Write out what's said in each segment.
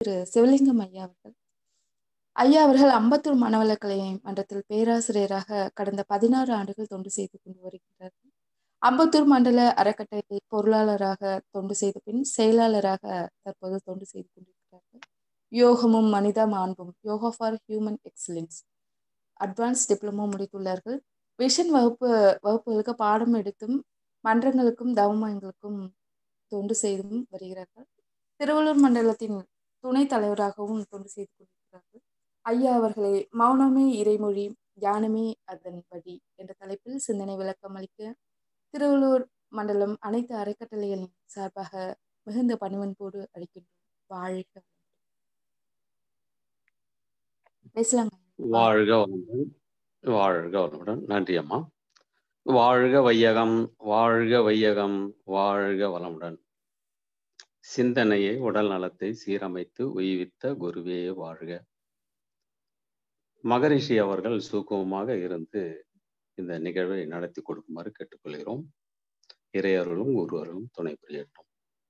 திரு சிவலிங்கம் ஐயா அவர்கள் ஐயா அவர்கள் அம்பத்தூர் மனவளக்கலை மன்றத்தில் பேராசிரியராக கடந்த பதினாறு ஆண்டுகள் தொண்டு செய்து கொண்டு வருகிறார்கள் அம்பத்தூர் மண்டல அறக்கட்டளை பொருளாளராக தொண்டு செய்த பின் செயலாளராக தற்போது தொண்டு செய்து கொண்டிருக்கிறார்கள் யோகமும் மனித மாண்பும் yoga for human excellence advance diploma முடித்துள்ளார்கள் விஷன் வகுப்பு வகுப்புகளுக்கு பாடம் எடுத்தும் மன்றங்களுக்கும் தவமங்களுக்கும் தொண்டு செய்தும் வருகிறார்கள் திருவள்ளூர் மண்டலத்தின் துணைத் தலைவராகவும் தொண்டு செய்து கொண்டிருக்கிறார்கள் ஐயா அவர்களை மௌனமே இறைமொழி தியானமே அதன் வழி என்ற தலைப்பில் சிந்தனை விளக்கம் அளிக்க திருவள்ளூர் மண்டலம் அனைத்து அறக்கட்டளைகளின் சார்பாக மிகுந்த பணிவன்போடு அளிக்கின்றோம் வாழ்க பேசலாங்க வாழ்க வளமுடன் வாழ்க வளமுடன் நன்றி அம்மா வாழ்க வையகம் வாழ்க வையகம் வாழ்க வளமுடன் சிந்தனையை உடல் நலத்தை சீரமைத்து உய்வித்த குருவே வாழ்க மகரிஷி அவர்கள் சூக்குமமாக இருந்து இந்த நிகழ்வை நடத்தி கொடுக்குமாறு கேட்டுக்கொள்கிறோம் இறையர்களும் குருவர்களும் துணை புரியட்டும்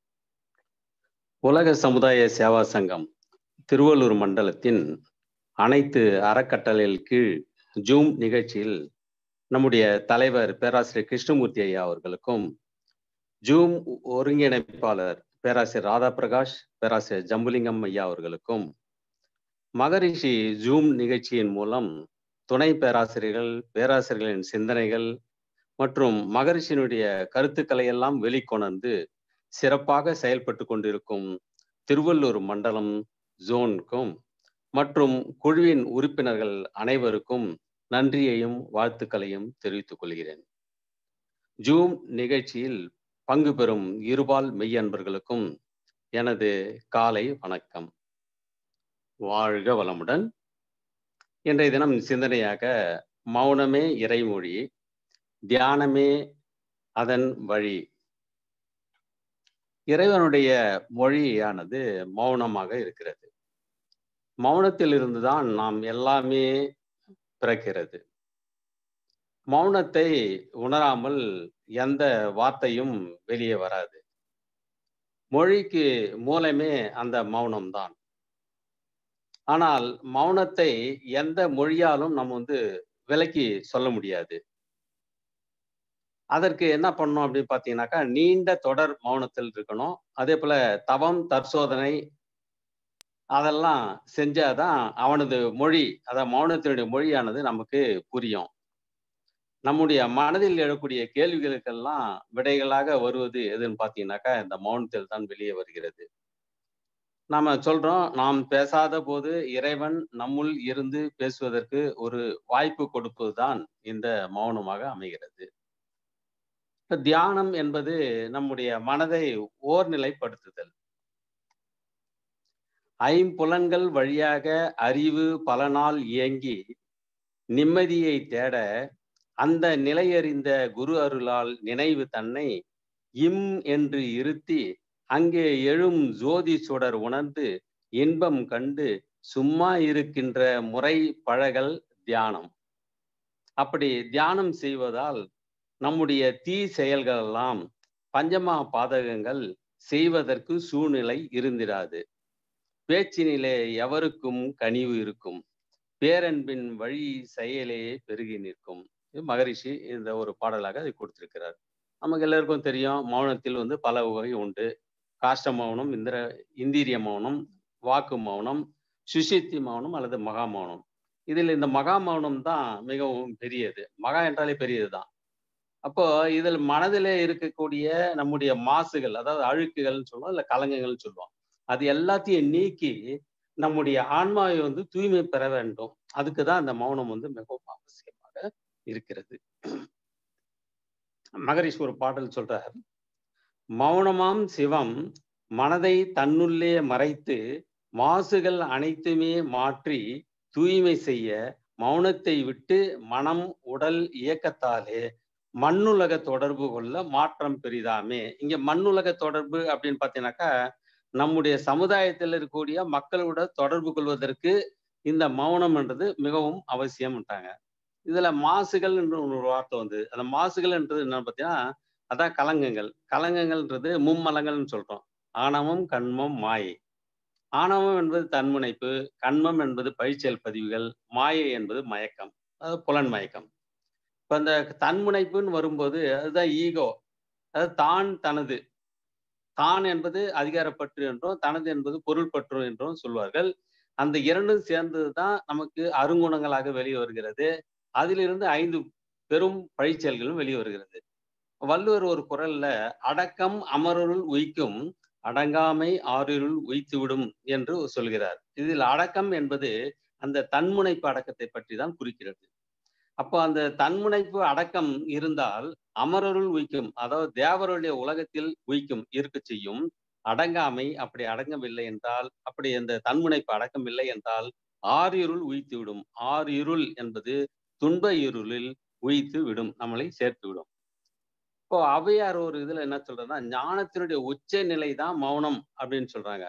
உலக சமுதாய சேவா சங்கம் திருவள்ளூர் மண்டலத்தின் அனைத்து அறக்கட்டளைகள் கீழ் ஜூம் நிகழ்ச்சியில் நம்முடைய தலைவர் பேராசிரியர் கிருஷ்ணமூர்த்தி ஐயா அவர்களுக்கும் ஜூம் ஒருங்கிணைப்பாளர் பேராசிரியர் ராதா பிரகாஷ் பேராசிரியர் ஜம்புலிங்கம் ஐயா அவர்களுக்கும் மகரிஷி ஜூம் நிகழ்ச்சியின் மூலம் துணை பேராசிரியர்கள் பேராசிரியர்களின் சிந்தனைகள் மற்றும் மகரிஷியினுடைய கருத்துக்களை எல்லாம் வெளிக்கொணர்ந்து சிறப்பாக செயல்பட்டு கொண்டிருக்கும் திருவள்ளூர் மண்டலம் ஜோனுக்கும் மற்றும் குழுவின் உறுப்பினர்கள் அனைவருக்கும் நன்றியையும் வாழ்த்துக்களையும் தெரிவித்துக் கொள்கிறேன் ஜூம் நிகழ்ச்சியில் பங்கு பெறும் இருபால் மெய்யன்பர்களுக்கும் எனது காலை வணக்கம் வாழ்க வளமுடன் இன்றைய தினம் சிந்தனையாக மௌனமே இறைமொழி தியானமே அதன் வழி இறைவனுடைய மொழியானது மௌனமாக இருக்கிறது மௌனத்தில் இருந்துதான் நாம் எல்லாமே பிறக்கிறது மௌனத்தை உணராமல் எந்த வார்த்தையும் வெளியே வராது மொழிக்கு மூலமே அந்த மௌனம்தான் ஆனால் மௌனத்தை எந்த மொழியாலும் நம்ம வந்து விலக்கி சொல்ல முடியாது அதற்கு என்ன பண்ணணும் அப்படின்னு பார்த்தீங்கன்னாக்கா நீண்ட தொடர் மௌனத்தில் இருக்கணும் அதே போல தவம் தற்சோதனை அதெல்லாம் செஞ்சாதான் அவனது மொழி அதாவது மௌனத்தினுடைய மொழியானது நமக்கு புரியும் நம்முடைய மனதில் எழக்கூடிய கேள்விகளுக்கெல்லாம் விடைகளாக வருவது எதுன்னு பார்த்தீங்கன்னாக்கா இந்த மௌனத்தில் தான் வெளியே வருகிறது நாம சொல்றோம் நாம் பேசாத போது இறைவன் நம்முள் இருந்து பேசுவதற்கு ஒரு வாய்ப்பு கொடுப்பதுதான் இந்த மௌனமாக அமைகிறது தியானம் என்பது நம்முடைய மனதை ஓர்நிலைப்படுத்துதல் ஐம்புலன்கள் வழியாக அறிவு பல நாள் இயங்கி நிம்மதியை தேட அந்த நிலையறிந்த குரு அருளால் நினைவு தன்னை இம் என்று இருத்தி அங்கே எழும் ஜோதி சுடர் உணர்ந்து இன்பம் கண்டு சும்மா இருக்கின்ற முறை பழகல் தியானம் அப்படி தியானம் செய்வதால் நம்முடைய தீ செயல்கள் எல்லாம் பஞ்சமா பாதகங்கள் செய்வதற்கு சூழ்நிலை இருந்திராது பேச்சினிலே எவருக்கும் கனிவு இருக்கும் பேரன்பின் வழி செயலே பெருகி நிற்கும் மகரிஷி இந்த ஒரு பாடலாக அதை கொடுத்திருக்கிறார் நமக்கு எல்லாருக்கும் தெரியும் மௌனத்தில் வந்து பல வகை உண்டு காஷ்ட மௌனம் இந்திர இந்தீரிய மௌனம் வாக்கு மௌனம் சுசித்தி மௌனம் அல்லது மகா மௌனம் இதில் இந்த மகா மௌனம் தான் மிகவும் பெரியது மகா என்றாலே பெரியது தான் அப்போ இதில் மனதிலே இருக்கக்கூடிய நம்முடைய மாசுகள் அதாவது அழுக்குகள்னு சொல்லுவோம் இல்லை கலங்கங்கள்னு சொல்லுவோம் அது எல்லாத்தையும் நீக்கி நம்முடைய ஆன்மாவை வந்து தூய்மை பெற வேண்டும் அதுக்கு தான் அந்த மௌனம் வந்து மிகவும் அவசியமாக இருக்கிறது மகரிஷ் ஒரு பாடல் சொல்றார் மௌனமாம் சிவம் மனதை தன்னுள்ளே மறைத்து மாசுகள் அனைத்துமே மாற்றி தூய்மை செய்ய மௌனத்தை விட்டு மனம் உடல் இயக்கத்தாலே மண்ணுலக தொடர்பு கொள்ள மாற்றம் பெரிதாமே இங்க மண்ணுலக தொடர்பு அப்படின்னு பார்த்தீங்கன்னாக்கா நம்முடைய சமுதாயத்தில் இருக்கக்கூடிய மக்களோட தொடர்பு கொள்வதற்கு இந்த மௌனம்ன்றது மிகவும் அவசியம்ட்டாங்க இதுல மாசுகள் என்று ஒரு வார்த்தை வந்து அந்த மாசுகள் என்றது என்ன பார்த்தீங்கன்னா அதான் கலங்கங்கள் கலங்கங்கள்ன்றது மும்மலங்கள்னு சொல்றோம் ஆணவம் கண்மம் மாயை ஆணவம் என்பது தன்முனைப்பு கண்மம் என்பது பழிச்செயல் பதிவுகள் மாயை என்பது மயக்கம் அதாவது புலன் மயக்கம் இப்ப அந்த தன்முனைப்புன்னு வரும்போது அதுதான் ஈகோ அதாவது தான் தனது தான் என்பது அதிகாரப்பற்று என்றும் தனது என்பது பொருள் பற்று என்றும் சொல்வார்கள் அந்த இரண்டும் சேர்ந்தது தான் நமக்கு அருங்குணங்களாக வெளியே வருகிறது அதிலிருந்து ஐந்து பெரும் பழிச்செயல்களும் வெளியே வருகிறது வள்ளுவர் ஒரு குரல்ல அடக்கம் அமருள் உய்க்கும் அடங்காமை ஆறிருள் உய்த்துவிடும் என்று சொல்கிறார் இதில் அடக்கம் என்பது அந்த தன்முனைப்பு அடக்கத்தை பற்றி தான் குறிக்கிறது அப்போ அந்த தன்முனைப்பு அடக்கம் இருந்தால் அமரருள் உய்க்கும் அதாவது தேவருடைய உலகத்தில் உய்க்கும் இருக்க செய்யும் அடங்காமை அப்படி அடங்கவில்லை என்றால் அப்படி அந்த தன்முனைப்பு அடக்கம் இல்லை என்றால் ஆறு இருள் உய்த்து விடும் ஆறு இருள் என்பது துன்ப இருளில் உய்த்து விடும் நம்மளை சேர்த்து விடும் இப்போ அவையார் ஒரு இதுல என்ன சொல்றதுன்னா ஞானத்தினுடைய உச்ச நிலை தான் மௌனம் அப்படின்னு சொல்றாங்க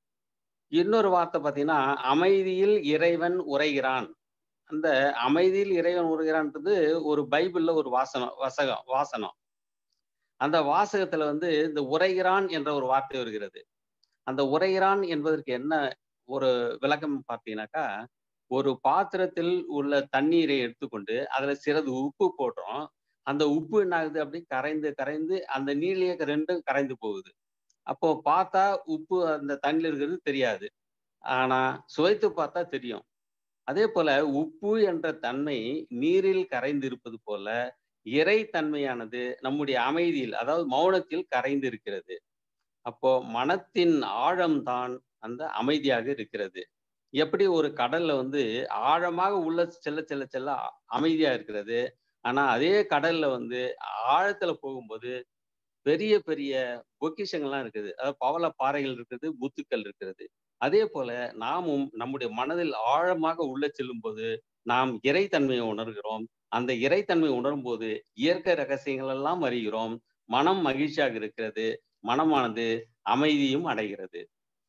இன்னொரு வார்த்தை பார்த்தீங்கன்னா அமைதியில் இறைவன் உரைகிறான் அந்த அமைதியில் இறைவன் உரைகிறான்றது ஒரு பைபிள்ல ஒரு வாசனம் வசகம் வாசனம் அந்த வாசகத்துல வந்து இந்த உரைகிறான் என்ற ஒரு வார்த்தை வருகிறது அந்த உரைகிறான் என்பதற்கு என்ன ஒரு விளக்கம் பார்த்தீங்கன்னாக்கா ஒரு பாத்திரத்தில் உள்ள தண்ணீரை எடுத்துக்கொண்டு அதுல சிறிது உப்பு போடுறோம் அந்த உப்பு என்ன ஆகுது அப்படி கரைந்து கரைந்து அந்த நீர்லயே ரெண்டும் கரைந்து போகுது அப்போ பார்த்தா உப்பு அந்த தண்ணியில் இருக்கிறது தெரியாது ஆனா சுவைத்து பார்த்தா தெரியும் அதே போல உப்பு என்ற தன்மை நீரில் கரைந்து இருப்பது போல இறை தன்மையானது நம்முடைய அமைதியில் அதாவது மௌனத்தில் கரைந்து இருக்கிறது அப்போ மனத்தின் ஆழம்தான் அந்த அமைதியாக இருக்கிறது எப்படி ஒரு கடல்ல வந்து ஆழமாக உள்ள செல்ல செல்ல செல்ல அமைதியா இருக்கிறது ஆனா அதே கடல்ல வந்து ஆழத்துல போகும்போது பெரிய பெரிய பொக்கிஷங்கள்லாம் இருக்குது அதாவது பவள பாறைகள் இருக்குது முத்துக்கள் இருக்கிறது அதே போல நாமும் நம்முடைய மனதில் ஆழமாக உள்ள செல்லும் போது நாம் இறைத்தன்மையை உணர்கிறோம் அந்த இறைத்தன்மை உணரும் போது இயற்கை ரகசியங்கள் எல்லாம் அறிகிறோம் மனம் மகிழ்ச்சியாக இருக்கிறது மனமானது அமைதியும் அடைகிறது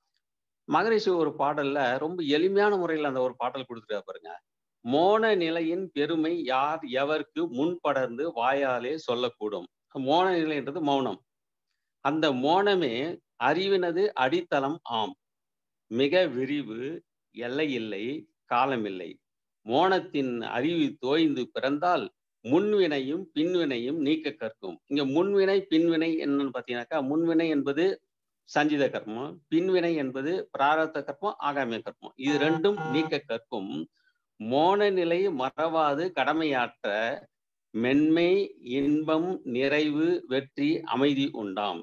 மகரிஷி ஒரு பாடல்ல ரொம்ப எளிமையான முறையில் அந்த ஒரு பாடல் கொடுத்துருக்கா பாருங்க மோன நிலையின் பெருமை யார் எவருக்கு முன்படர்ந்து வாயாலே சொல்லக்கூடும் மோன நிலைன்றது மௌனம் அந்த மோனமே அறிவினது அடித்தளம் ஆம் மிக விரிவு எல்லையில்லை காலமில்லை மோனத்தின் அறிவு தோய்ந்து பிறந்தால் முன்வினையும் பின்வினையும் நீக்க கற்கும் இங்க முன்வினை பின்வினை என்னன்னு பாத்தீங்கன்னாக்கா முன்வினை என்பது சஞ்சித கர்மம் பின்வினை என்பது பிராரத்த கர்மம் ஆகாமிய கர்மம் இது ரெண்டும் நீக்க கற்கும் மோன நிலை மறவாது கடமையாற்ற மென்மை இன்பம் நிறைவு வெற்றி அமைதி உண்டாம்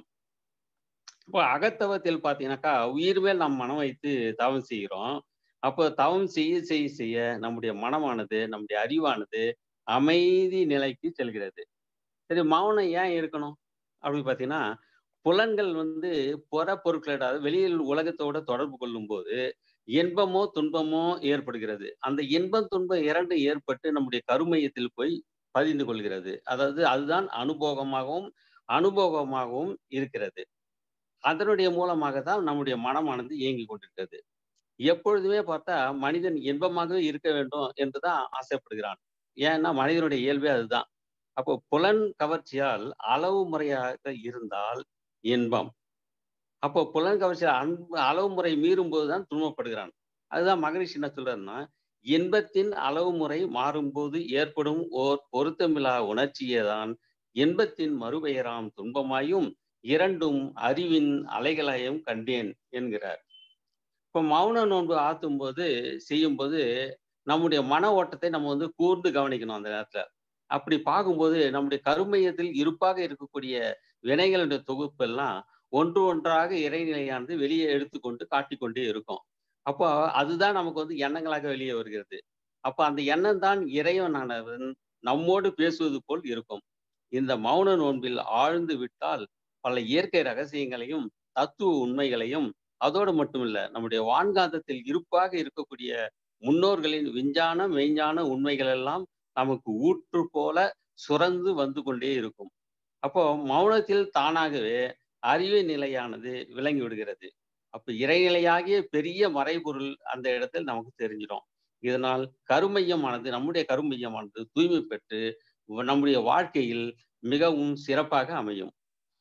இப்போ அகத்தவத்தில் பார்த்தீங்கன்னாக்கா உயிர் மேல் நாம் மனம் வைத்து தவம் செய்கிறோம் அப்போ தவம் செய்ய செய்ய செய்ய நம்முடைய மனமானது நம்முடைய அறிவானது அமைதி நிலைக்கு செல்கிறது சரி மௌனம் ஏன் இருக்கணும் அப்படின்னு பார்த்தீங்கன்னா புலன்கள் வந்து புற பொருட்களோட வெளியில் உலகத்தோட தொடர்பு கொள்ளும் போது இன்பமோ துன்பமோ ஏற்படுகிறது அந்த இன்பம் துன்பம் இரண்டு ஏற்பட்டு நம்முடைய கருமையத்தில் போய் பதிந்து கொள்கிறது அதாவது அதுதான் அனுபவமாகவும் அனுபவமாகவும் இருக்கிறது அதனுடைய மூலமாக தான் நம்முடைய மனமானது இயங்கி கொண்டிருக்கிறது எப்பொழுதுமே பார்த்தா மனிதன் இன்பமாகவே இருக்க வேண்டும் என்றுதான் ஆசைப்படுகிறான் ஏன்னா மனிதனுடைய இயல்பே அதுதான் அப்போ புலன் கவர்ச்சியால் அளவு முறையாக இருந்தால் இன்பம் அப்போ புலன் கவர்ச்சியால் அன்பு அளவு முறை மீறும் போதுதான் துன்பப்படுகிறான் அதுதான் மகரிஷி என்ன சொல்றாருன்னா இன்பத்தின் அளவு முறை மாறும்போது ஏற்படும் ஓர் பொருத்தமில்லா உணர்ச்சியேதான் இன்பத்தின் மறுபெயராம் துன்பமாயும் இரண்டும் அறிவின் அலைகளாயும் கண்டேன் என்கிறார் இப்போ மௌன நோன்பு ஆத்தும் போது செய்யும் போது நம்முடைய மன ஓட்டத்தை நம்ம வந்து கூர்ந்து கவனிக்கணும் அந்த நேரத்துல அப்படி பார்க்கும்போது நம்முடைய கருமையத்தில் இருப்பாக இருக்கக்கூடிய வினைகளுடைய தொகுப்பு எல்லாம் ஒன்று ஒன்றாக இறைநிலையானது வெளியே எடுத்துக்கொண்டு காட்டிக்கொண்டே இருக்கும் அப்போ அதுதான் நமக்கு வந்து எண்ணங்களாக வெளியே வருகிறது அப்போ அந்த எண்ணம் தான் இறைவனானவன் நம்மோடு பேசுவது போல் இருக்கும் இந்த மௌன நோன்பில் ஆழ்ந்து விட்டால் பல இயற்கை ரகசியங்களையும் தத்துவ உண்மைகளையும் அதோடு மட்டுமில்ல நம்முடைய வான்காந்தத்தில் இருப்பாக இருக்கக்கூடிய முன்னோர்களின் விஞ்ஞான மெய்ஞான உண்மைகள் எல்லாம் நமக்கு ஊற்று போல சுரந்து வந்து கொண்டே இருக்கும் அப்போ மௌனத்தில் தானாகவே அறிவு நிலையானது விளங்கி விடுகிறது அப்ப இறைநிலையாகிய பெரிய மறைபொருள் அந்த இடத்தில் நமக்கு தெரிஞ்சிடும் இதனால் கருமையமானது நம்முடைய கருமையமானது தூய்மை பெற்று நம்முடைய வாழ்க்கையில் மிகவும் சிறப்பாக அமையும்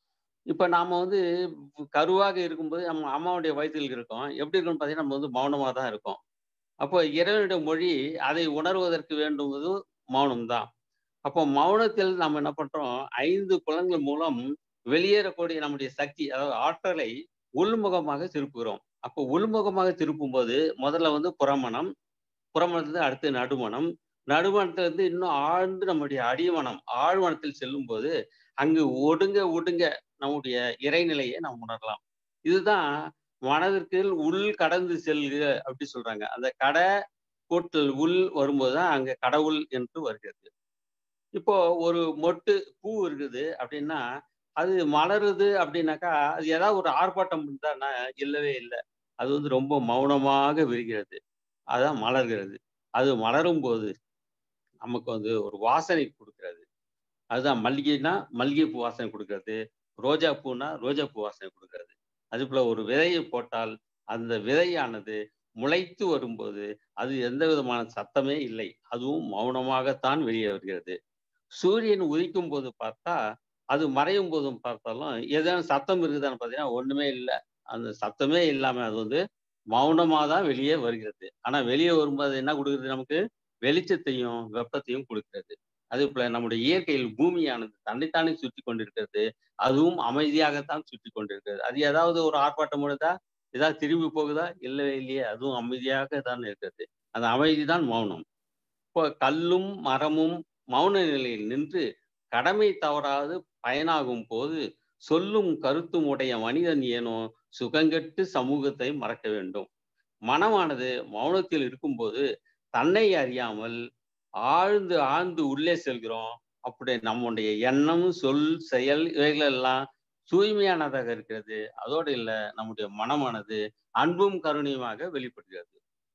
இப்ப நாம வந்து கருவாக இருக்கும்போது நம்ம அம்மாவுடைய வயிற்றில் இருக்கோம் எப்படி இருக்கும்னு பார்த்தீங்கன்னா நம்ம வந்து மௌனமா தான் இருக்கோம் அப்போ இறைவனுடைய மொழி அதை உணர்வதற்கு வேண்டுவது மௌனம் தான் அப்போ மௌனத்தில் நம்ம என்ன பண்றோம் ஐந்து புலன்கள் மூலம் வெளியேறக்கூடிய நம்முடைய சக்தி அதாவது ஆற்றலை உள்முகமாக திருப்புகிறோம் அப்போ உள்முகமாக திருப்பும் போது முதல்ல வந்து புறமணம் புறமணத்துல அடுத்து நடுமணம் நடுமணத்துல இருந்து இன்னும் ஆழ்ந்து நம்முடைய அடிமனம் ஆழ்மனத்தில் செல்லும் போது அங்கு ஒடுங்க ஒடுங்க நம்முடைய இறைநிலையை நாம் உணரலாம் இதுதான் மனதிற்கு உள் கடந்து செல்க அப்படி சொல்றாங்க அந்த கடை கூட்டல் உள் வரும்போதுதான் அங்க கடவுள் என்று வருகிறது இப்போ ஒரு மொட்டு பூ இருக்குது அப்படின்னா அது மலருது அப்படின்னாக்கா அது ஏதாவது ஒரு ஆர்ப்பாட்டம் இருந்தான்னா இல்லவே இல்லை அது வந்து ரொம்ப மௌனமாக விரிகிறது அதான் மலர்கிறது அது மலரும் போது நமக்கு வந்து ஒரு வாசனை கொடுக்கிறது அதுதான் மல்லிகைனா மல்லிகை பூ வாசனை கொடுக்கறது ரோஜா பூனா ரோஜா பூ வாசனை கொடுக்கறது அது போல ஒரு விதையை போட்டால் அந்த விதையானது முளைத்து வரும்போது அது எந்த விதமான சத்தமே இல்லை அதுவும் மௌனமாகத்தான் வெளியே வருகிறது சூரியன் உதிக்கும் போது பார்த்தா அது மறையும் போதும் பார்த்தாலும் ஏதேனும் சத்தம் இருக்குதான்னு பார்த்தீங்கன்னா ஒண்ணுமே இல்லை அந்த சத்தமே இல்லாம அது வந்து மௌனமா தான் வெளியே வருகிறது ஆனா வெளியே வரும்போது என்ன கொடுக்குறது நமக்கு வெளிச்சத்தையும் வெப்பத்தையும் கொடுக்கிறது அதே போல நம்முடைய இயற்கையில் பூமியானது தன்னைத்தானே சுற்றி கொண்டிருக்கிறது அதுவும் அமைதியாகத்தான் சுற்றி கொண்டிருக்கிறது அது ஏதாவது ஒரு ஆர்ப்பாட்டம் முழுதா ஏதாவது திரும்பி போகுதா இல்லவே இல்லையே அதுவும் அமைதியாக தான் இருக்கிறது அந்த அமைதி தான் மௌனம் இப்போ கல்லும் மரமும் மௌன நிலையில் நின்று கடமை தவறாது பயனாகும் போது சொல்லும் கருத்தும் உடைய மனிதன் ஏனோ சுகங்கெட்டு சமூகத்தை மறக்க வேண்டும் மனமானது மௌனத்தில் இருக்கும்போது தன்னை அறியாமல் ஆழ்ந்து ஆழ்ந்து உள்ளே செல்கிறோம் அப்படி நம்முடைய எண்ணம் சொல் செயல் இவைகளெல்லாம் தூய்மையானதாக இருக்கிறது அதோடு இல்லை நம்முடைய மனமானது அன்பும் கருணையுமாக வெளிப்படுகிறது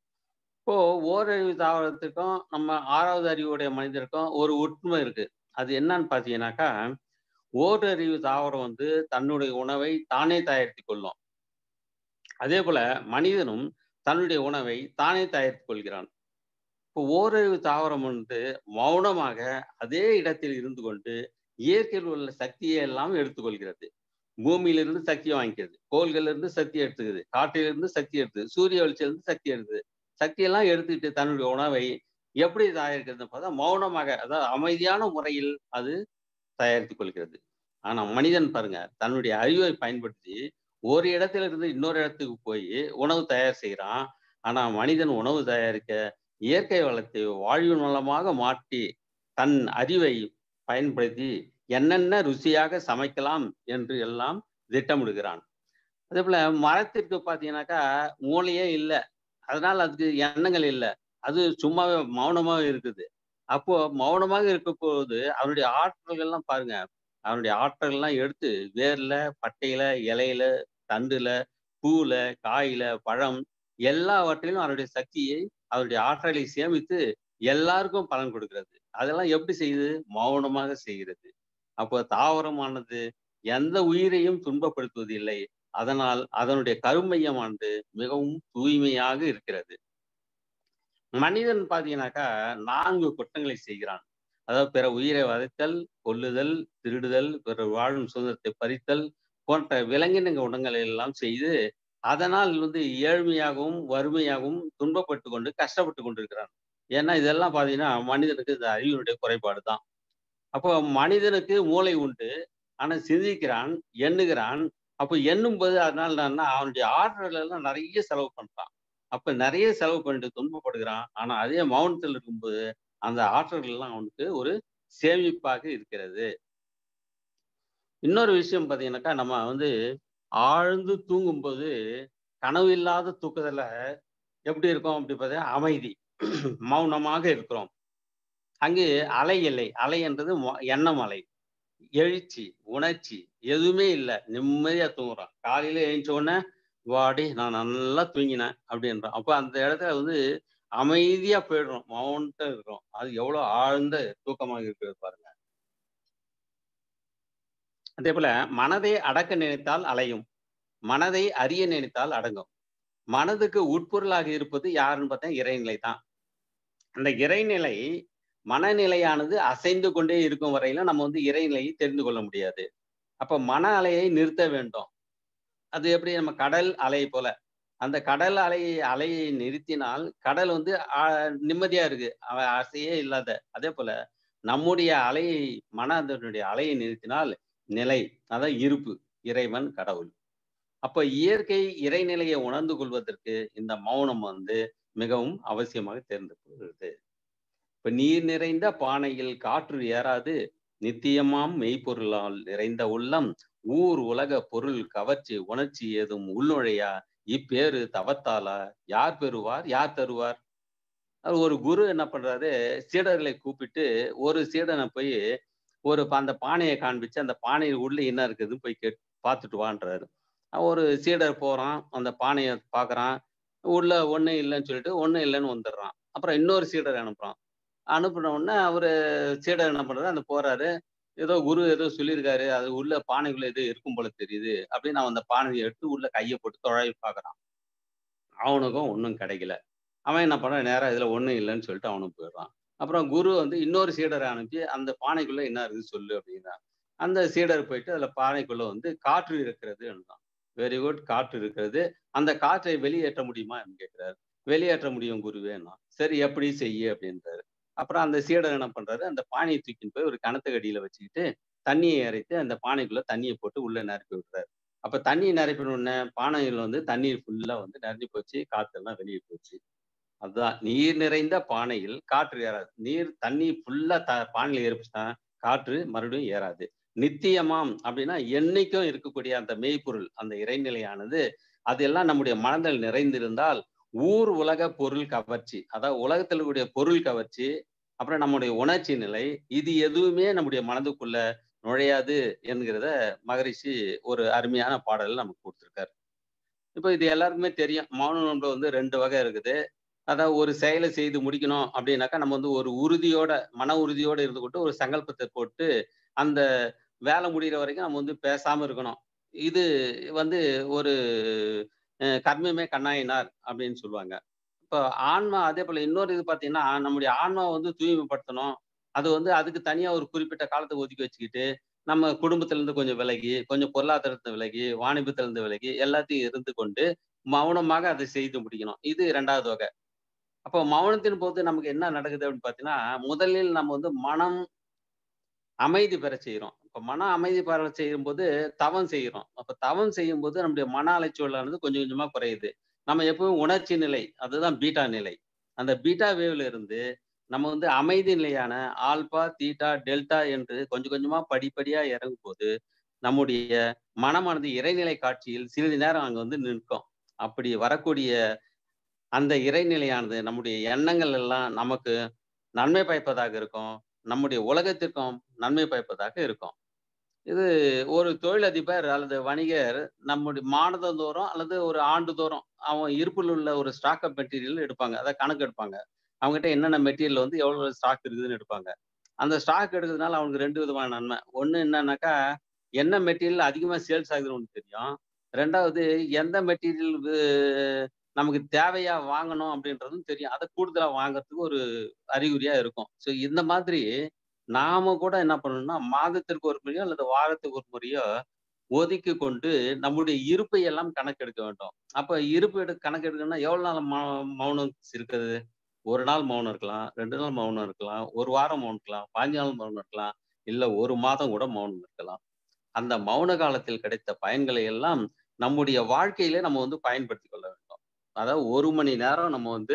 இப்போ ஓரறிவு தாவரத்துக்கும் நம்ம ஆறாவது அறிவுடைய மனிதருக்கும் ஒரு ஒற்றுமை இருக்கு அது என்னன்னு பார்த்தீங்கன்னாக்கா ஓரறிவு தாவரம் வந்து தன்னுடைய உணவை தானே தயாரித்து கொள்ளும் அதே போல மனிதனும் தன்னுடைய உணவை தானே தயாரித்து கொள்கிறான் இப்போ ஓரறிவு தாவரம் வந்து மௌனமாக அதே இடத்தில் இருந்து கொண்டு இயற்கையில் உள்ள சக்தியை எல்லாம் எடுத்துக்கொள்கிறது பூமியிலிருந்து சக்தியை வாங்கிக்கிறது கோள்கள்ல இருந்து சக்தி எடுத்துக்குது காற்றிலிருந்து சக்தி எடுத்துது சூரிய வெளிச்சிலிருந்து சக்தி எடுத்துது சக்தியெல்லாம் எடுத்துக்கிட்டு தன்னுடைய உணவை எப்படி தயாரிக்கிறது பார்த்தா மௌனமாக அதாவது அமைதியான முறையில் அது தயாரித்துக் கொள்கிறது ஆனா மனிதன் பாருங்க தன்னுடைய அறிவை பயன்படுத்தி ஒரு இடத்துல இருந்து இன்னொரு இடத்துக்கு போய் உணவு தயார் செய்கிறான் ஆனா மனிதன் உணவு தயாரிக்க இயற்கை வளத்தை வாழ்வு நலமாக மாற்றி தன் அறிவை பயன்படுத்தி என்னென்ன ருசியாக சமைக்கலாம் என்று எல்லாம் திட்டமிடுகிறான் அதே போல மரத்திற்கு பார்த்தீங்கன்னாக்கா மூளையே இல்லை அதனால அதுக்கு எண்ணங்கள் இல்லை அது சும்மாவே மௌனமாக இருக்குது அப்போ மௌனமாக இருக்க போது அவனுடைய ஆற்றல்கள்லாம் பாருங்க அவனுடைய ஆற்றல்கள்லாம் எடுத்து வேர்ல பட்டையில இலையில தண்டுல பூல காயில பழம் எல்லாவற்றிலும் அவருடைய சக்தியை அவருடைய ஆற்றலை சேமித்து எல்லாருக்கும் பலன் கொடுக்கிறது அதெல்லாம் எப்படி செய்யுது மௌனமாக செய்கிறது அப்போ தாவரமானது எந்த உயிரையும் துன்பப்படுத்துவதில்லை அதனால் அதனுடைய கருமையமானது மிகவும் தூய்மையாக இருக்கிறது மனிதன் பார்த்தீங்கன்னாக்கா நான்கு குற்றங்களை செய்கிறான் அதாவது பிற உயிரை வதைத்தல் கொல்லுதல் திருடுதல் பிற வாழும் சுதந்திரத்தை பறித்தல் போன்ற விலங்கின குணங்களை எல்லாம் செய்து அதனால் வந்து ஏழ்மையாகவும் வறுமையாகவும் துன்பப்பட்டு கொண்டு கஷ்டப்பட்டு கொண்டிருக்கிறான் ஏன்னா இதெல்லாம் பார்த்தீங்கன்னா மனிதனுக்கு இந்த அறிவினுடைய குறைபாடு தான் அப்போ மனிதனுக்கு மூளை உண்டு ஆனால் சிந்திக்கிறான் எண்ணுகிறான் அப்போ எண்ணும் போது அதனால என்னன்னா அவனுடைய ஆற்றல் எல்லாம் நிறைய செலவு பண்றான் அப்ப நிறைய செலவு பண்ணிட்டு துன்பப்படுகிறான் ஆனா அதே மௌனத்தில் இருக்கும்போது அந்த ஆற்றல்கள் எல்லாம் அவனுக்கு ஒரு சேமிப்பாக இருக்கிறது இன்னொரு விஷயம் பார்த்தீங்கன்னாக்கா நம்ம வந்து ஆழ்ந்து தூங்கும்போது கனவு இல்லாத தூக்கத்துல எப்படி இருக்கும் அப்படி பார்த்தீங்கன்னா அமைதி மௌனமாக இருக்கிறோம் அங்கு அலை இல்லை அலை என்றது எண்ணம் அலை எழுச்சி உணர்ச்சி எதுவுமே இல்லை நிம்மதியா தூங்குறான் காலையில எழுந்த உடனே வாடி நான் நல்லா தூங்கினேன் அப்படின்றோம் அப்போ அந்த இடத்துல வந்து அமைதியா போயிடுறோம் மவுண்ட்டா இருக்கிறோம் அது எவ்வளவு ஆழ்ந்த தூக்கமாக இருக்கிறது பாருங்க அதே போல மனதை அடக்க நினைத்தால் அலையும் மனதை அறிய நினைத்தால் அடங்கும் மனதுக்கு உட்பொருளாக இருப்பது யாருன்னு பார்த்தா இறைநிலை தான் அந்த இறைநிலை மனநிலையானது அசைந்து கொண்டே இருக்கும் வரையில நம்ம வந்து இறைநிலையை தெரிந்து கொள்ள முடியாது அப்ப மன அலையை நிறுத்த வேண்டும் அது எப்படி நம்ம கடல் அலை போல அந்த கடல் அலையை அலையை நிறுத்தினால் கடல் வந்து நிம்மதியா இருக்கு அசையே இல்லாத அதே போல நம்முடைய அலையை மன அதனுடைய அலையை நிறுத்தினால் நிலை அதான் இருப்பு இறைவன் கடவுள் அப்ப இயற்கை இறைநிலையை உணர்ந்து கொள்வதற்கு இந்த மௌனம் வந்து மிகவும் அவசியமாக தேர்ந்து கொள்கிறது இப்ப நீர் நிறைந்த பானையில் காற்று ஏறாது நித்தியமாம் மெய்ப்பொருளால் நிறைந்த உள்ளம் ஊர் உலக பொருள் கவர்ச்சி உணர்ச்சி ஏதும் உள்நுழையா இப்பேரு தவத்தாலா யார் பெறுவார் யார் தருவார் ஒரு குரு என்ன பண்றாரு சீடர்களை கூப்பிட்டு ஒரு சீடனை போய் ஒரு அந்த பானையை காண்பிச்சு அந்த பானை உள்ள என்ன இருக்குதுன்னு போய் கேட் பார்த்துட்டு வான்றாரு ஒரு சீடர் போறான் அந்த பானையை பார்க்கறான் உள்ள ஒன்றும் இல்லைன்னு சொல்லிட்டு ஒன்றும் இல்லைன்னு வந்துடுறான் அப்புறம் இன்னொரு சீடர் அனுப்புறான் அனுப்பின உடனே அவரு சீடர் என்ன பண்றாரு அந்த போறாரு ஏதோ குரு ஏதோ சொல்லியிருக்காரு அது உள்ள பானைக்குள்ள ஏதோ இருக்கும் போல தெரியுது அப்படின்னு அவன் அந்த பானையை எடுத்து உள்ள கையை போட்டு தொழாவி பார்க்கறான் அவனுக்கும் ஒன்றும் கிடைக்கல அவன் என்ன பண்ண நேரம் இதுல ஒன்றும் இல்லைன்னு சொல்லிட்டு அவனும் போயிடுறான் அப்புறம் குரு வந்து இன்னொரு சீடரை அனுப்பி அந்த பானைக்குள்ள என்ன இருக்குது சொல்லு அப்படின்னா அந்த சீடர் போயிட்டு அதுல பானைக்குள்ள வந்து காற்று இருக்கிறது என்றான் வெரி குட் காற்று இருக்கிறது அந்த காற்றை வெளியேற்ற முடியுமா கேட்கிறாரு வெளியேற்ற முடியும் குருவேன்னா சரி எப்படி செய்ய அப்படின்றாரு அப்புறம் அந்த சீடர் என்ன பண்றாரு அந்த பானையை தூக்கின்னு போய் ஒரு கணத்துக்கடியில வச்சுக்கிட்டு தண்ணியை இறைத்து அந்த பானைக்குள்ள தண்ணியை போட்டு உள்ள நிரப்பி விடுறாரு அப்ப தண்ணியை நிரப்பின உடனே பானையில் வந்து தண்ணீர் ஃபுல்லா வந்து நிறைஞ்சு போச்சு காத்தெல்லாம் வெளியே போச்சு அதுதான் நீர் நிறைந்த பானையில் காற்று ஏறாது நீர் தண்ணி ஃபுல்லா த பானையில் ஏறிச்சுன்னா காற்று மறுபடியும் ஏறாது நித்தியமாம் அப்படின்னா என்னைக்கும் இருக்கக்கூடிய அந்த மெய்ப்பொருள் அந்த இறைநிலையானது அதெல்லாம் நம்முடைய மனதில் நிறைந்திருந்தால் ஊர் உலக பொருள் கவர்ச்சி அதாவது உலகத்தில் இருக்கக்கூடிய பொருள் கவர்ச்சி அப்புறம் நம்முடைய உணர்ச்சி நிலை இது எதுவுமே நம்முடைய மனதுக்குள்ள நுழையாது என்கிறத மகரிஷி ஒரு அருமையான பாடல் நமக்கு கொடுத்துருக்காரு இப்போ இது எல்லாருக்குமே தெரியும் மௌன நோன்பு வந்து ரெண்டு வகை இருக்குது அதாவது ஒரு செயலை செய்து முடிக்கணும் அப்படின்னாக்கா நம்ம வந்து ஒரு உறுதியோட மன உறுதியோட இருந்து கொண்டு ஒரு சங்கல்பத்தை போட்டு அந்த வேலை முடிகிற வரைக்கும் நம்ம வந்து பேசாம இருக்கணும் இது வந்து ஒரு கர்மமே கண்ணாயினார் அப்படின்னு சொல்லுவாங்க இப்போ ஆன்மா அதே போல இன்னொரு இது பார்த்தீங்கன்னா நம்முடைய ஆன்மா வந்து தூய்மைப்படுத்தணும் அது வந்து அதுக்கு தனியா ஒரு குறிப்பிட்ட காலத்தை ஒதுக்கி வச்சுக்கிட்டு நம்ம குடும்பத்திலிருந்து கொஞ்சம் விலகி கொஞ்சம் பொருளாதாரத்தை விலகி வாணிபத்திலிருந்து விலகி எல்லாத்தையும் இருந்து கொண்டு மௌனமாக அதை செய்து முடிக்கணும் இது ரெண்டாவது வகை அப்போ மௌனத்தின் போது நமக்கு என்ன நடக்குது அப்படின்னு பார்த்தீங்கன்னா முதலில் நம்ம வந்து மனம் அமைதி பெற செய்கிறோம் இப்போ மன அமைதி பெற செய்யும் போது தவம் செய்கிறோம் அப்போ தவம் செய்யும் போது நம்முடைய மன அலைச்சூழலானது கொஞ்சம் கொஞ்சமா குறையுது நம்ம எப்பவும் உணர்ச்சி நிலை அதுதான் பீட்டா நிலை அந்த பீட்டா வேவ்ல இருந்து நம்ம வந்து அமைதி நிலையான ஆல்பா தீட்டா டெல்டா என்று கொஞ்சம் கொஞ்சமா படிப்படியா இறங்கும் போது நம்முடைய மனமானது இறைநிலை காட்சியில் சிறிது நேரம் அங்க வந்து நிற்கும் அப்படி வரக்கூடிய அந்த இறைநிலையானது நம்முடைய எண்ணங்கள் எல்லாம் நமக்கு நன்மை பயப்பதாக இருக்கும் நம்முடைய உலகத்திற்கும் நன்மை பயப்பதாக இருக்கும் இது ஒரு தொழிலதிபர் அல்லது வணிகர் நம்முடைய மாதந்தோறும் அல்லது ஒரு ஆண்டுதோறும் அவன் இருப்பில் உள்ள ஒரு ஸ்டாக் அப் மெட்டீரியல் எடுப்பாங்க அதை கணக்கு எடுப்பாங்க அவங்ககிட்ட என்னென்ன மெட்டீரியல் வந்து எவ்வளோ ஸ்டாக் இருக்குதுன்னு எடுப்பாங்க அந்த ஸ்டாக் எடுக்கிறதுனால அவனுக்கு ரெண்டு விதமான நன்மை ஒன்று என்னன்னாக்கா என்ன மெட்டீரியல் அதிகமாக சேல்ஸ் ஆகுதுன்னு ஒன்று தெரியும் ரெண்டாவது எந்த மெட்டீரியல் நமக்கு தேவையா வாங்கணும் அப்படின்றதும் தெரியும் அதை கூடுதலாக வாங்குறதுக்கு ஒரு அறிகுறியா இருக்கும் ஸோ இந்த மாதிரி நாம கூட என்ன பண்ணணும்னா மாதத்திற்கு ஒரு முறையோ அல்லது வாரத்துக்கு ஒரு முறையோ ஒதுக்கி கொண்டு நம்முடைய இருப்பை எல்லாம் கணக்கெடுக்க வேண்டும் அப்ப இருப்பு எடு கணக்கெடுக்கணும்னா எவ்வளவு நாள் மௌனம் இருக்குது ஒரு நாள் மௌனம் இருக்கலாம் ரெண்டு நாள் மௌனம் இருக்கலாம் ஒரு வாரம் மௌனம் இருக்கலாம் பாஞ்சு நாள் மௌனம் இருக்கலாம் இல்ல ஒரு மாதம் கூட மௌனம் இருக்கலாம் அந்த மௌன காலத்தில் கிடைத்த பயன்களை எல்லாம் நம்முடைய வாழ்க்கையில நம்ம வந்து பயன்படுத்தி கொள்ள வேண்டும் அதாவது ஒரு மணி நேரம் நம்ம வந்து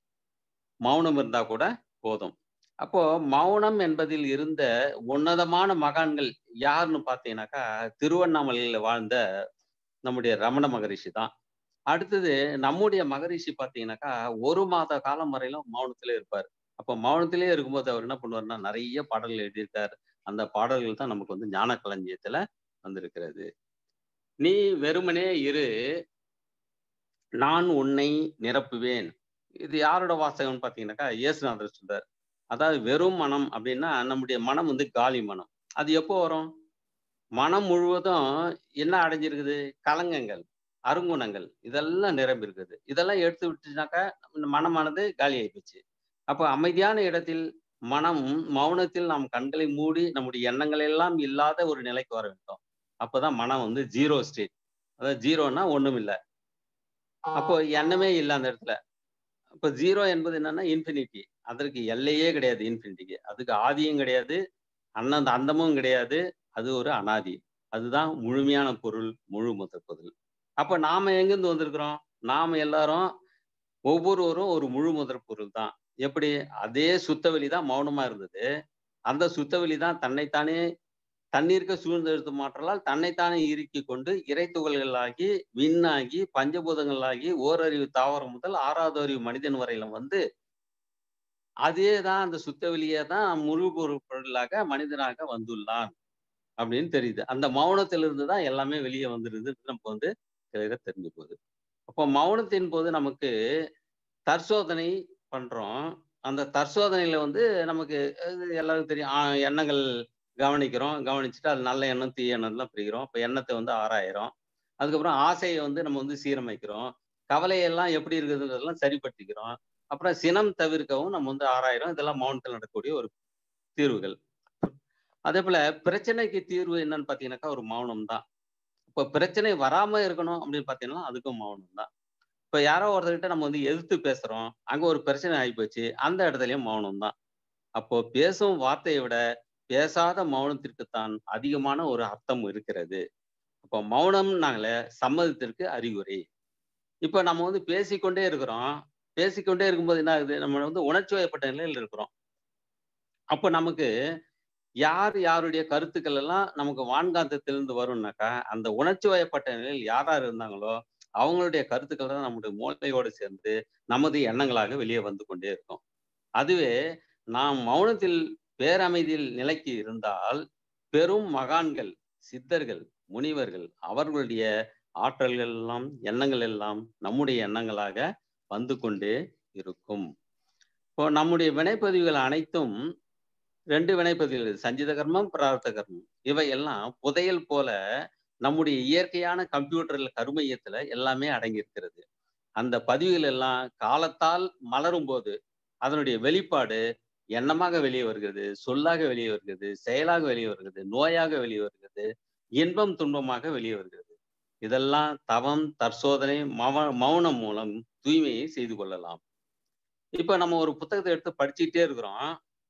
மௌனம் இருந்தா கூட போதும் அப்போ மௌனம் என்பதில் இருந்த உன்னதமான மகான்கள் யாருன்னு பார்த்தீங்கன்னாக்கா திருவண்ணாமலையில வாழ்ந்த நம்முடைய ரமண மகரிஷி தான் அடுத்தது நம்முடைய மகரிஷி பார்த்தீங்கன்னாக்கா ஒரு மாத காலம் வரையிலும் மௌனத்திலே இருப்பார் அப்போ மௌனத்திலே இருக்கும்போது அவர் என்ன பண்ணுவார்னா நிறைய பாடல்கள் எழுதியிருக்கார் அந்த பாடல்கள் தான் நமக்கு வந்து ஞான களஞ்சியத்துல வந்திருக்கிறது நீ வெறுமனே இரு நான் உன்னை நிரப்புவேன் இது யாரோட வாசகம்னு பார்த்தீங்கன்னாக்கா இயேசுநாதர் சொல்றார் அதாவது வெறும் மனம் அப்படின்னா நம்முடைய மனம் வந்து காலி மனம் அது எப்போ வரும் மனம் முழுவதும் என்ன அடைஞ்சிருக்குது கலங்கங்கள் அருங்குணங்கள் இதெல்லாம் நிரம்பி இருக்குது இதெல்லாம் எடுத்து விட்டுனாக்கா மனமானது காலி ஆயிப்போச்சு அப்போ அமைதியான இடத்தில் மனம் மௌனத்தில் நாம் கண்களை மூடி நம்முடைய எண்ணங்கள் எல்லாம் இல்லாத ஒரு நிலைக்கு வர வேண்டும் அப்பதான் மனம் வந்து ஜீரோ ஸ்டேட் அதாவது ஜீரோனா ஒண்ணும் இல்லை அப்போ எண்ணமே இல்லை அந்த இடத்துல அப்போ ஜீரோ என்பது என்னன்னா இன்ஃபினிட்டி அதற்கு எல்லையே கிடையாது இன்ஃபினிட்டிக்கு அதுக்கு ஆதியும் கிடையாது அண்ணன் அந்தமும் கிடையாது அது ஒரு அனாதி அதுதான் முழுமையான பொருள் முழு முதற் பொருள் அப்ப நாம எங்கிருந்து வந்திருக்கிறோம் நாம எல்லாரும் ஒவ்வொருவரும் ஒரு முழு முதற் பொருள் தான் எப்படி அதே சுத்தவெளி தான் மௌனமா இருந்தது அந்த சுத்தவெளி தான் தன்னைத்தானே தண்ணீருக்கு சூழ்ந்தெழுத்து மாற்றலால் தன்னைத்தானே இறுக்கி கொண்டு இறை துகள்களாகி விண்ணாகி பஞ்சபூதங்களாகி ஓரறிவு தாவரம் முதல் ஆறாவது அறிவு மனிதன் வரையிலும் வந்து அதே தான் அந்த சுத்தவெளியே தான் முழு பொருள் பொருளாக மனிதனாக வந்துள்ளான் அப்படின்னு தெரியுது அந்த மௌனத்திலிருந்து தான் எல்லாமே வெளியே வந்துருது நமக்கு வந்து கிளியரா தெரிஞ்சு போகுது அப்போ மௌனத்தின் போது நமக்கு தற்சோதனை பண்றோம் அந்த தற்சோதனையில வந்து நமக்கு எல்லாருக்கும் தெரியும் ஆஹ் எண்ணங்கள் கவனிக்கிறோம் கவனிச்சுட்டு அது நல்ல எண்ணம் தீய எண்ணம்லாம் பிரிக்கிறோம் இப்போ எண்ணத்தை வந்து ஆராயிரும் அதுக்கப்புறம் ஆசையை வந்து நம்ம வந்து சீரமைக்கிறோம் கவலையெல்லாம் எப்படி இருக்குதுன்றதெல்லாம் சரிப்படுத்திக்கிறோம் அப்புறம் சினம் தவிர்க்கவும் நம்ம வந்து ஆராயிரம் இதெல்லாம் மௌனத்தில் நடக்கக்கூடிய ஒரு தீர்வுகள் அதே போல பிரச்சனைக்கு தீர்வு என்னன்னு பார்த்தீங்கன்னாக்கா ஒரு மௌனம் தான் இப்போ பிரச்சனை வராம இருக்கணும் அப்படின்னு பார்த்தீங்கன்னா அதுக்கும் மௌனம் தான் இப்போ யாரோ ஒருத்தர்கிட்ட நம்ம வந்து எதிர்த்து பேசுறோம் அங்க ஒரு பிரச்சனை ஆகிப்போச்சு அந்த இடத்துலயும் மௌனம் தான் அப்போ பேசும் வார்த்தையை விட பேசாத மௌனத்திற்குத்தான் அதிகமான ஒரு அர்த்தம் இருக்கிறது அப்போ மௌனம்னாங்களே சம்மதத்திற்கு அறிகுறி இப்போ நம்ம வந்து பேசிக்கொண்டே இருக்கிறோம் பேசிக்கொண்டே இருக்கும்போது என்ன ஆகுது நம்ம வந்து உணர்ச்சி வயப்பட்ட நிலையில் இருக்கிறோம் அப்போ நமக்கு யார் யாருடைய கருத்துக்கள் எல்லாம் நமக்கு வான்காந்தத்திலிருந்து வரும்னாக்கா அந்த உணர்ச்சி வயப்பட்ட நிலையில் யார் யார் இருந்தாங்களோ அவங்களுடைய கருத்துக்கள் தான் நம்முடைய மூளையோடு சேர்ந்து நமது எண்ணங்களாக வெளியே வந்து கொண்டே இருக்கும் அதுவே நாம் மௌனத்தில் பேரமைதியில் நிலைக்கு இருந்தால் பெரும் மகான்கள் சித்தர்கள் முனிவர்கள் அவர்களுடைய ஆற்றல்கள் எல்லாம் எண்ணங்கள் எல்லாம் நம்முடைய எண்ணங்களாக வந்து கொண்டே இருக்கும் இப்போ நம்முடைய வினைப்பதிவுகள் அனைத்தும் ரெண்டு வினைப்பதிவுகள் சஞ்சித கர்மம் பிரார்த்த கர்மம் இவை எல்லாம் புதையல் போல நம்முடைய இயற்கையான கம்ப்யூட்டர்ல கருமையத்துல எல்லாமே அடங்கி இருக்கிறது அந்த பதிவுகள் எல்லாம் காலத்தால் மலரும் போது அதனுடைய வெளிப்பாடு எண்ணமாக வெளியே வருகிறது சொல்லாக வெளியே வருகிறது செயலாக வெளியே வருகிறது நோயாக வெளியே வருகிறது இன்பம் துன்பமாக வெளியே வருகிறது இதெல்லாம் தவம் தற்சோதனை மவ மௌனம் மூலம் தூய்மையை செய்து கொள்ளலாம் இப்ப நம்ம ஒரு புத்தகத்தை எடுத்து படிச்சுக்கிட்டே இருக்கிறோம்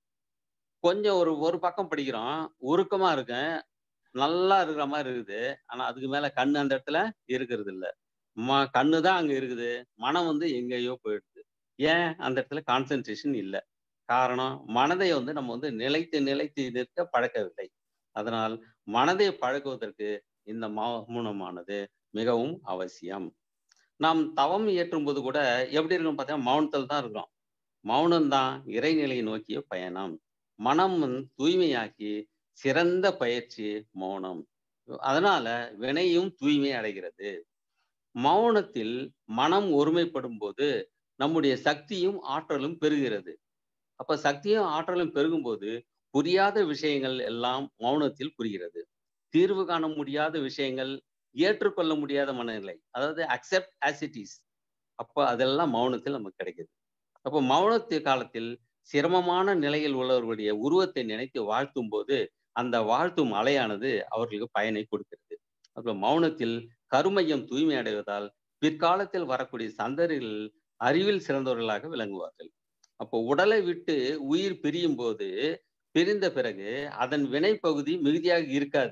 கொஞ்சம் ஒரு ஒரு பக்கம் படிக்கிறோம் உருக்கமா இருக்கேன் நல்லா இருக்கிற மாதிரி இருக்குது ஆனா அதுக்கு மேல கண்ணு அந்த இடத்துல இருக்கிறது இல்ல ம கண்ணு தான் அங்க இருக்குது மனம் வந்து எங்கேயோ போயிடுது ஏன் அந்த இடத்துல கான்சென்ட்ரேஷன் இல்லை காரணம் மனதை வந்து நம்ம வந்து நிலைத்து நிலைத்து நிற்க பழக்கவில்லை அதனால் மனதை பழக்குவதற்கு இந்த மௌனமானது மிகவும் அவசியம் நாம் தவம் இயற்றும் போது கூட எப்படி இருக்கும் பார்த்தீங்கன்னா மௌனத்தில் தான் இருக்கிறோம் மௌனம் தான் இறைநிலையை நோக்கிய பயணம் மனம் தூய்மையாக்கி சிறந்த பயிற்சி மௌனம் அதனால வினையும் தூய்மை அடைகிறது மௌனத்தில் மனம் ஒருமைப்படும் போது நம்முடைய சக்தியும் ஆற்றலும் பெருகிறது அப்ப சக்தியும் ஆற்றலும் பெருகும் போது புரியாத விஷயங்கள் எல்லாம் மௌனத்தில் புரிகிறது தீர்வு காண முடியாத விஷயங்கள் ஏற்றுக்கொள்ள முடியாத மனநிலை அதாவது அக்செப்ட் ஆசிட்டிஸ் அப்போ அதெல்லாம் மௌனத்தில் நமக்கு கிடைக்குது அப்போ மௌனத்து காலத்தில் சிரமமான நிலையில் உள்ளவர்களுடைய உருவத்தை நினைத்து வாழ்த்தும் போது அந்த வாழ்த்தும் அலையானது அவர்களுக்கு பயனை கொடுக்கிறது அப்போ மௌனத்தில் கருமையம் தூய்மை அடைவதால் பிற்காலத்தில் வரக்கூடிய சந்ததிகள் அறிவில் சிறந்தவர்களாக விளங்குவார்கள் அப்போ உடலை விட்டு உயிர் பிரியும் போது பிரிந்த பிறகு அதன் வினை பகுதி மிகுதியாக இருக்காது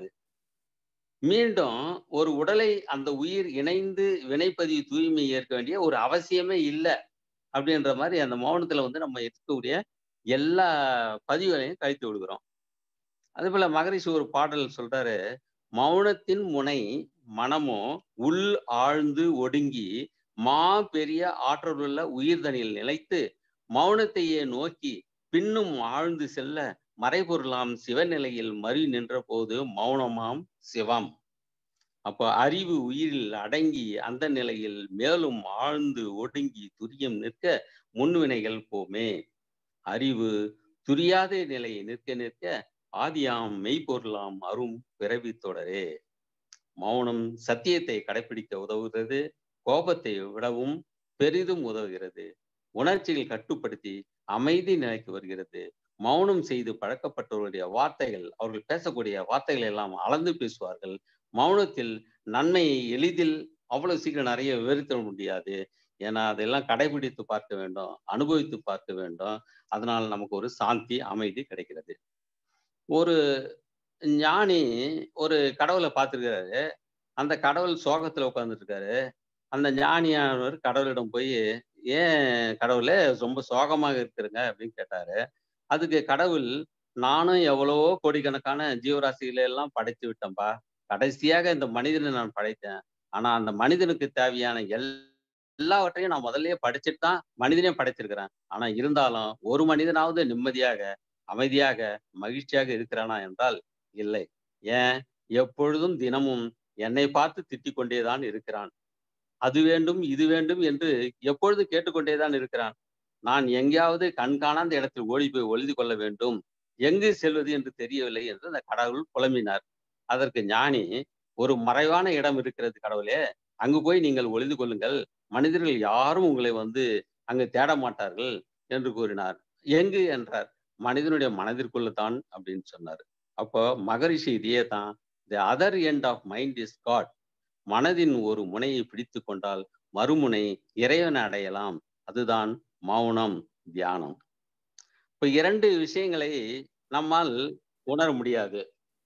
மீண்டும் ஒரு உடலை அந்த உயிர் இணைந்து வினைப்பதிவு தூய்மை ஏற்க வேண்டிய ஒரு அவசியமே இல்லை அப்படின்ற மாதிரி அந்த மௌனத்துல வந்து நம்ம இருக்கக்கூடிய எல்லா பதிவுகளையும் கழித்து விடுகிறோம் அதே போல மகரிஷி ஒரு பாடல் சொல்றாரு மௌனத்தின் முனை மனமோ உள் ஆழ்ந்து ஒடுங்கி மா பெரிய ஆற்றலுள்ள உயிர்தனில் நிலைத்து மௌனத்தையே நோக்கி பின்னும் ஆழ்ந்து செல்ல மறைபொருளாம் சிவநிலையில் மறி நின்ற போது மௌனமாம் சிவம் அப்போ அறிவு உயிரில் அடங்கி அந்த நிலையில் மேலும் ஆழ்ந்து ஒடுங்கி துரியம் நிற்க முன்வினைகள் போமே அறிவு துரியாத நிலையை நிற்க நிற்க ஆதியாம் மெய்ப்பொருளாம் அரும் பிறவி தொடரே மௌனம் சத்தியத்தை கடைபிடிக்க உதவுகிறது கோபத்தை விடவும் பெரிதும் உதவுகிறது உணர்ச்சிகள் கட்டுப்படுத்தி அமைதி நிலைக்கு வருகிறது மௌனம் செய்து பழக்கப்பட்டவர்களுடைய வார்த்தைகள் அவர்கள் பேசக்கூடிய வார்த்தைகள் எல்லாம் அளந்து பேசுவார்கள் மௌனத்தில் நன்மை எளிதில் அவ்வளவு சீக்கிரம் நிறைய விவரித்த முடியாது ஏன்னா அதெல்லாம் கடைபிடித்து பார்க்க வேண்டும் அனுபவித்து பார்க்க வேண்டும் அதனால் நமக்கு ஒரு சாந்தி அமைதி கிடைக்கிறது ஒரு ஞானி ஒரு கடவுளை பார்த்துருக்கிறாரு அந்த கடவுள் சோகத்துல உட்கார்ந்துட்டு இருக்காரு அந்த ஞானியானவர் கடவுளிடம் போய் ஏன் கடவுளே ரொம்ப சோகமாக இருக்கிறங்க அப்படின்னு கேட்டாரு அதுக்கு கடவுள் நானும் எவ்வளவோ கோடிக்கணக்கான ஜீவராசிகளை எல்லாம் படைத்து விட்டேன்பா கடைசியாக இந்த மனிதனை நான் படைத்தேன் ஆனா அந்த மனிதனுக்கு தேவையான எல் எல்லாவற்றையும் நான் முதல்லயே படிச்சுட்டு தான் மனிதனையும் படைத்திருக்கிறேன் ஆனா இருந்தாலும் ஒரு மனிதனாவது நிம்மதியாக அமைதியாக மகிழ்ச்சியாக இருக்கிறானா என்றால் இல்லை ஏன் எப்பொழுதும் தினமும் என்னை பார்த்து திட்டிக் கொண்டேதான் இருக்கிறான் அது வேண்டும் இது வேண்டும் என்று எப்பொழுது கேட்டுக்கொண்டேதான் இருக்கிறான் நான் எங்கேயாவது கண்காணாத இடத்தில் ஓடி போய் ஒளிந்து கொள்ள வேண்டும் எங்கு செல்வது என்று தெரியவில்லை என்று அந்த கடவுள் புலம்பினார் அதற்கு ஞானி ஒரு மறைவான இடம் இருக்கிறது கடவுளே அங்கு போய் நீங்கள் ஒளிந்து கொள்ளுங்கள் மனிதர்கள் யாரும் உங்களை வந்து அங்கு தேட மாட்டார்கள் என்று கூறினார் எங்கு என்றார் மனிதனுடைய மனதிற்குள்ள தான் அப்படின்னு சொன்னார் அப்போ மகரிஷி இதையே தான் the other end of mind is god மனதின் ஒரு முனையை பிடித்து கொண்டால் மறுமுனை இறைவனை அடையலாம் அதுதான் மௌனம் தியானம் இப்ப இரண்டு விஷயங்களை நம்மால் உணர முடியாது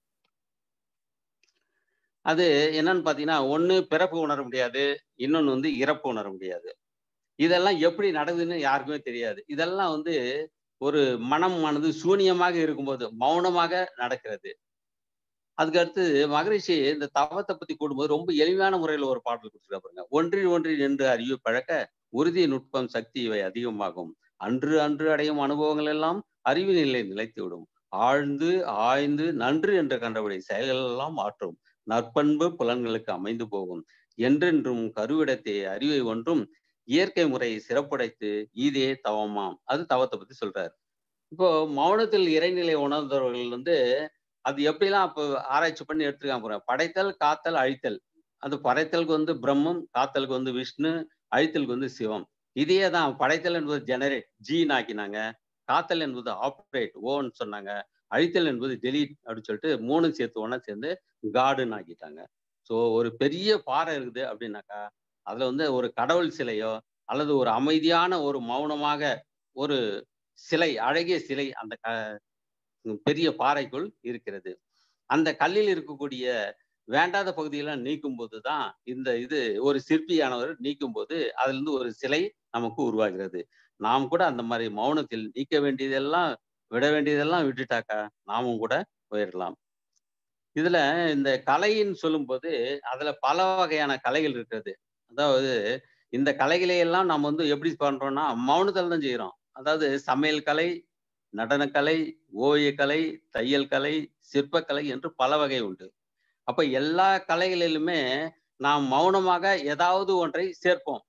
அது என்னன்னு பாத்தீங்கன்னா ஒண்ணு பிறப்பு உணர முடியாது இன்னொன்னு வந்து இறப்பு உணர முடியாது இதெல்லாம் எப்படி நடக்குதுன்னு யாருக்குமே தெரியாது இதெல்லாம் வந்து ஒரு மனம் மனது சூனியமாக இருக்கும்போது மௌனமாக நடக்கிறது அதுக்கு அடுத்து மகரிஷி இந்த தவத்தை பத்தி கூடும்போது ரொம்ப எளிமையான முறையில் ஒரு பாடல் கொடுத்துருக்கா பாருங்க ஒன்றில் ஒன்றில் என்று அறிவு பழக்க உறுதி நுட்பம் சக்தி இவை அதிகமாகும் அன்று அன்று அடையும் அனுபவங்கள் எல்லாம் அறிவு நிலை நிலைத்து விடும் ஆழ்ந்து ஆய்ந்து நன்று என்ற கண்டபடி செயல்கள் எல்லாம் மாற்றும் நற்பண்பு புலன்களுக்கு அமைந்து போகும் என்றென்றும் கருவிடத்தை அறிவை ஒன்றும் இயற்கை முறை சிறப்புடைத்து ஈதே தவமாம் அது தவத்தை பத்தி சொல்றாரு இப்போ மௌனத்தில் இறைநிலை உணர்ந்தவர்கள் வந்து அது எப்படிலாம் அப்போ ஆராய்ச்சி பண்ணி எடுத்துருக்காங்க போறேன் படைத்தல் காத்தல் அழித்தல் அது படைத்தலுக்கு வந்து பிரம்மம் காத்தலுக்கு வந்து விஷ்ணு அழித்தலுக்கு வந்து சிவம் இதையே தான் படைத்தல் என்பது ஜெனரேட் ஜீன் ஆக்கினாங்க காத்தல் என்பது ஆப்ரேட் ஓன்னு சொன்னாங்க அழித்தல் என்பது டெலீட் அப்படின்னு சொல்லிட்டு மூணு சேர்த்து ஒன்றா சேர்ந்து காடுன்னு ஆக்கிட்டாங்க ஸோ ஒரு பெரிய பாறை இருக்குது அப்படின்னாக்கா அதுல வந்து ஒரு கடவுள் சிலையோ அல்லது ஒரு அமைதியான ஒரு மௌனமாக ஒரு சிலை அழகிய சிலை அந்த க பெரிய பாறைக்குள் இருக்கிறது அந்த கல்லில் இருக்கக்கூடிய வேண்டாத பகுதியெல்லாம் நீக்கும் போது தான் இந்த இது ஒரு சிற்பியானவர் நீக்கும் போது அதுல இருந்து ஒரு சிலை நமக்கு உருவாகிறது நாம் கூட அந்த மாதிரி மௌனத்தில் நீக்க வேண்டியதெல்லாம் விட வேண்டியதெல்லாம் விட்டுட்டாக்கா நாமும் கூட போயிடலாம் இதுல இந்த கலைன்னு சொல்லும்போது அதுல பல வகையான கலைகள் இருக்கிறது அதாவது இந்த கலைகளை எல்லாம் நம்ம வந்து எப்படி பண்றோம்னா மௌனத்தில் தான் செய்யறோம் அதாவது சமையல் கலை நடனக்கலை ஓவியக்கலை தையல் கலை சிற்பக்கலை என்று பல வகை உண்டு அப்ப எல்லா கலைகளிலுமே நாம் மௌனமாக ஏதாவது ஒன்றை சேர்ப்போம்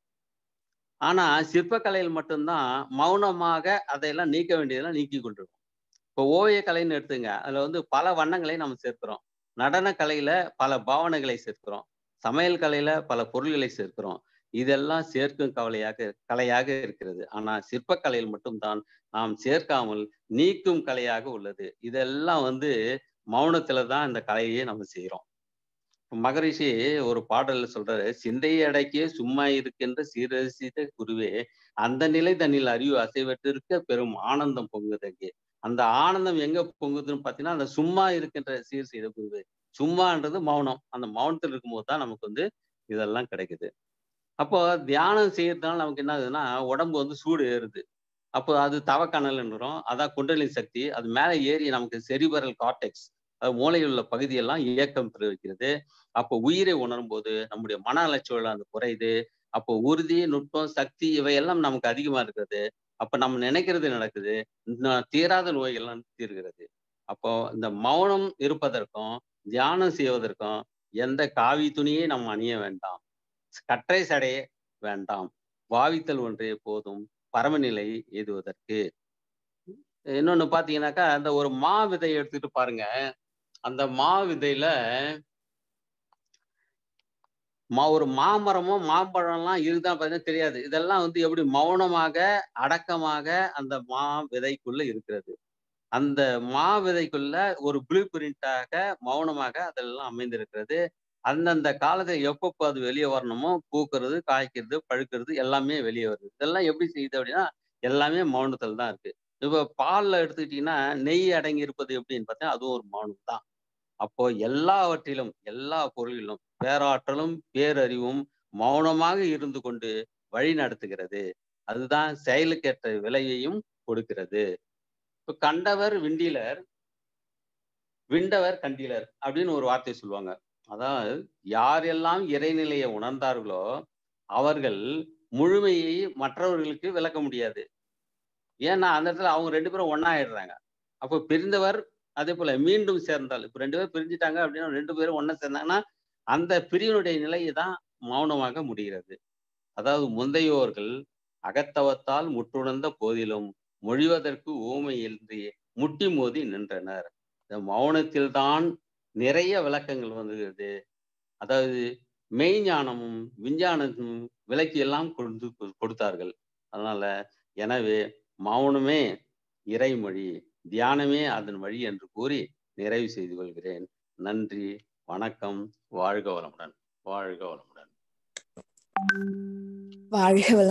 ஆனா சிற்பக்கலையில் மட்டும்தான் மௌனமாக அதையெல்லாம் நீக்க வேண்டியதெல்லாம் நீக்கி கொண்டிருக்கோம் இப்போ ஓவிய கலைன்னு எடுத்துங்க அதுல வந்து பல வண்ணங்களை நம்ம சேர்க்கிறோம் நடன கலையில பல பாவனைகளை சேர்க்கிறோம் சமையல் கலையில பல பொருள்களை சேர்க்கிறோம் இதெல்லாம் சேர்க்கும் கவலையாக கலையாக இருக்கிறது ஆனா சிற்பக்கலையில் மட்டும்தான் நாம் சேர்க்காமல் நீக்கும் கலையாக உள்ளது இதெல்லாம் வந்து மௌனத்துல தான் இந்த கலையை நம்ம செய்யறோம் மகரிஷி ஒரு பாடல்ல சொல்றாரு சிந்தையை அடக்கிய சும்மா இருக்கின்ற சீரசித குருவே அந்த நிலை தன்னில் அறிவு அசைவற்றிருக்க பெரும் ஆனந்தம் பொங்குதங்கே அந்த ஆனந்தம் எங்க பொங்குதுன்னு பாத்தீங்கன்னா அந்த சும்மா இருக்கின்ற சீர் செய்த குருவே சும்மான்றது மௌனம் அந்த மௌனத்தில் இருக்கும்போது தான் நமக்கு வந்து இதெல்லாம் கிடைக்குது அப்போ தியானம் செய்யறதுனால நமக்கு என்ன ஆகுதுன்னா உடம்பு வந்து சூடு ஏறுது அப்போ அது தவக்கணல்ன்றோம் அதான் குண்டலின் சக்தி அது மேலே ஏறி நமக்கு செரிபரல் கார்டெக்ஸ் அது மூளையில் உள்ள பகுதியெல்லாம் இயக்கம் பெற வைக்கிறது அப்போ உயிரை உணரும் போது நம்முடைய மன அலட்சியம் அந்த குறையுது அப்போ உறுதி நுட்பம் சக்தி இவையெல்லாம் நமக்கு அதிகமா இருக்கிறது அப்ப நம்ம நினைக்கிறது நடக்குது தீராத நோய்கள்லாம் தீர்கிறது அப்போ இந்த மௌனம் இருப்பதற்கும் தியானம் செய்வதற்கும் எந்த காவி துணியை நம்ம அணிய வேண்டாம் கற்றை சடைய வேண்டாம் பாவித்தல் ஒன்றே போதும் பரமநிலை எய்துவதற்கு இன்னொன்னு பாத்தீங்கன்னாக்கா அந்த ஒரு மா விதை எடுத்துட்டு பாருங்க அந்த மா விதையில மா ஒரு மாமரமோ மாம்பழம்லாம் இருக்குதான் பார்த்தீங்கன்னா தெரியாது இதெல்லாம் வந்து எப்படி மௌனமாக அடக்கமாக அந்த மா விதைக்குள்ள இருக்கிறது அந்த மா விதைக்குள்ள ஒரு ப்ளூ பிரிண்டாக மௌனமாக அதெல்லாம் அமைந்திருக்கிறது அந்தந்த காலத்துல எப்பப்போ அது வெளியே வரணுமோ பூக்கிறது காய்க்கிறது பழுக்கிறது எல்லாமே வெளியே வருது இதெல்லாம் எப்படி செய்யுது அப்படின்னா எல்லாமே மௌனத்தில் தான் இருக்கு இப்போ பால்ல எடுத்துக்கிட்டீங்கன்னா நெய் அடங்கி இருப்பது எப்படின்னு பார்த்தா அதுவும் ஒரு மௌனம் தான் அப்போ எல்லாவற்றிலும் எல்லா பொருளிலும் பேராற்றலும் பேரறிவும் மௌனமாக இருந்து கொண்டு வழி நடத்துகிறது அதுதான் செயலுக்கேற்ற விலையையும் கொடுக்கிறது இப்ப கண்டவர் விண்டிலர் விண்டவர் கண்டிலர் அப்படின்னு ஒரு வார்த்தை சொல்லுவாங்க அதாவது யாரெல்லாம் இறைநிலையை உணர்ந்தார்களோ அவர்கள் முழுமையை மற்றவர்களுக்கு விளக்க முடியாது ஏன்னா அந்த இடத்துல அவங்க ரெண்டு பேரும் ஒன்னாயிடுறாங்க அப்போ பிரிந்தவர் அதே போல மீண்டும் சேர்ந்தால் இப்ப ரெண்டு பேரும் பிரிஞ்சுட்டாங்க அப்படின்னா ரெண்டு பேரும் ஒன்னா சேர்ந்தாங்கன்னா அந்த பிரிவினுடைய நிலையை தான் மௌனமாக முடிகிறது அதாவது முந்தையோர்கள் அகத்தவத்தால் முற்றுணர்ந்த போதிலும் மொழிவதற்கு ஊமையின்றி முட்டி மோதி நின்றனர் இந்த மௌனத்தில்தான் நிறைய விளக்கங்கள் வந்துகிறது அதாவது மெய்ஞானமும் விஞ்ஞானமும் விளக்கி எல்லாம் கொண்டு கொடுத்தார்கள் அதனால எனவே மௌனமே இறைமொழி தியானமே அதன் வழி என்று கூறி நிறைவு செய்து கொள்கிறேன் நன்றி வணக்கம் வாழ்க வளமுடன் வாழ்க வளமுடன் வாழ்க வளம்